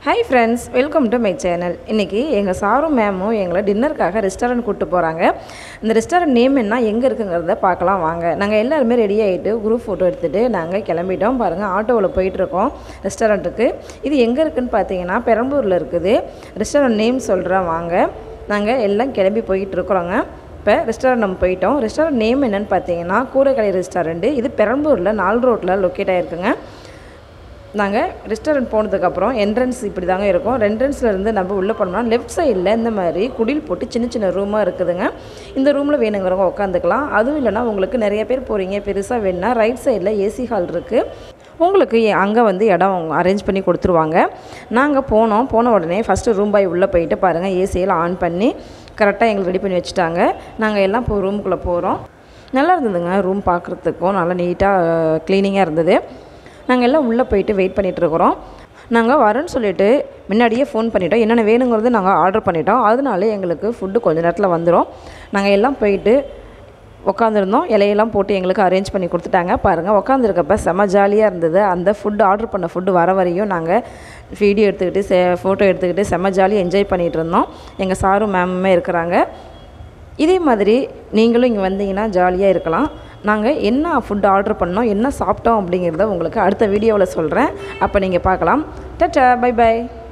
hi friends welcome to my channel இன்றைக்கி எங்கள் சாரும் மேமும் எங்களை டின்னருக்காக ரெஸ்டாரண்ட் கூப்பிட்டு போகிறாங்க இந்த ரெஸ்டாரண்ட் நேம் என்ன எங்கே இருக்குங்கிறத பார்க்கலாம் வாங்க நாங்கள் எல்லாருமே ரெடி ஆகிட்டு குரூப் ஃபோட்டோ எடுத்துகிட்டு நாங்கள் கிளம்பிட்டோம் பாருங்கள் ஆட்டோவில் போயிட்டுருக்கோம் ரெஸ்டாரண்ட்டுக்கு இது எங்கே இருக்குதுன்னு பார்த்தீங்கன்னா பெரம்பூரில் இருக்குது ரெஸ்டாரண்ட் நேம் சொல்கிறேன் வாங்க நாங்கள் எல்லாம் கிளம்பி போயிட்டு இருக்கிறோங்க இப்போ ரெஸ்டாரண்ட் நம்ம போயிட்டோம் ரெஸ்டாரண்ட் நேம் என்னென்னு பார்த்தீங்கன்னா கூரைக்கடை ரெஸ்டாரண்ட்டு இது பெரம்பூரில் நாலு ரோட்டில் லொக்கேட் ஆகிருக்குங்க நாங்கள் ரெஸ்டாரண்ட் போனதுக்கப்புறம் என்ட்ரன்ஸ் இப்படி தாங்க இருக்கும் என்ட்ரன்ஸில் இருந்து நம்ம உள்ளே போனோம்னா லெஃப்ட் சைடில் இந்த மாதிரி குடில் போட்டு சின்ன சின்ன ரூமாக இருக்குதுங்க இந்த ரூமில் வேணுங்கிறவங்க உட்காந்துக்கலாம் அதுவும் இல்லைனா உங்களுக்கு நிறைய பேர் போகிறீங்க பெருசாக வேணுன்னா ரைட் சைடில் ஏசி ஹால் இருக்குது உங்களுக்கு அங்கே வந்து இடம் அரேஞ்ச் பண்ணி கொடுத்துருவாங்க நாங்கள் போனோம் போன உடனே ஃபஸ்ட்டு ரூம் பாய் உள்ளே போயிட்டு பாருங்கள் ஏசியெல்லாம் ஆன் பண்ணி கரெக்டாக எங்களுக்கு ரெடி பண்ணி வச்சுட்டாங்க நாங்கள் எல்லாம் இப்போ ரூமுக்குள்ளே போகிறோம் நல்லா இருந்ததுங்க ரூம் பார்க்குறதுக்கும் நல்லா நீட்டாக க்ளீனிங்காக இருந்தது நாங்கள் எல்லாம் உள்ளே போயிட்டு வெயிட் பண்ணிகிட்ருக்குறோம் நாங்கள் வரேன்னு சொல்லிட்டு முன்னாடியே ஃபோன் பண்ணிட்டோம் என்னென்ன வேணுங்கிறது நாங்கள் ஆர்டர் பண்ணிட்டோம் அதனால எங்களுக்கு ஃபுட்டு கொஞ்ச நேரத்தில் வந்துடும் நாங்கள் எல்லாம் போயிட்டு உட்காந்துருந்தோம் இலையெல்லாம் போட்டு எங்களுக்கு அரேஞ்ச் பண்ணி கொடுத்துட்டாங்க பாருங்கள் உட்காந்துருக்கப்ப செம்ம ஜாலியாக இருந்தது அந்த ஃபுட்டு ஆர்டர் பண்ண ஃபுட்டு வர வரையும் நாங்கள் வீடியோ எடுத்துக்கிட்டு செ ஃபோட்டோ எடுத்துக்கிட்டு செம்ம ஜாலியாக என்ஜாய் பண்ணிகிட்டு இருந்தோம் எங்கள் சாரும் மேமுமே இருக்கிறாங்க இதே மாதிரி நீங்களும் இங்கே வந்தீங்கன்னா ஜாலியாக இருக்கலாம் நாங்கள் என்ன ஃபுட் ஆர்டர் பண்ணோம் என்ன சாப்பிட்டோம் அப்படிங்கிறத உங்களுக்கு அடுத்த வீடியோவில் சொல்கிறேன் அப்போ நீங்கள் பார்க்கலாம் டட்டா பை பை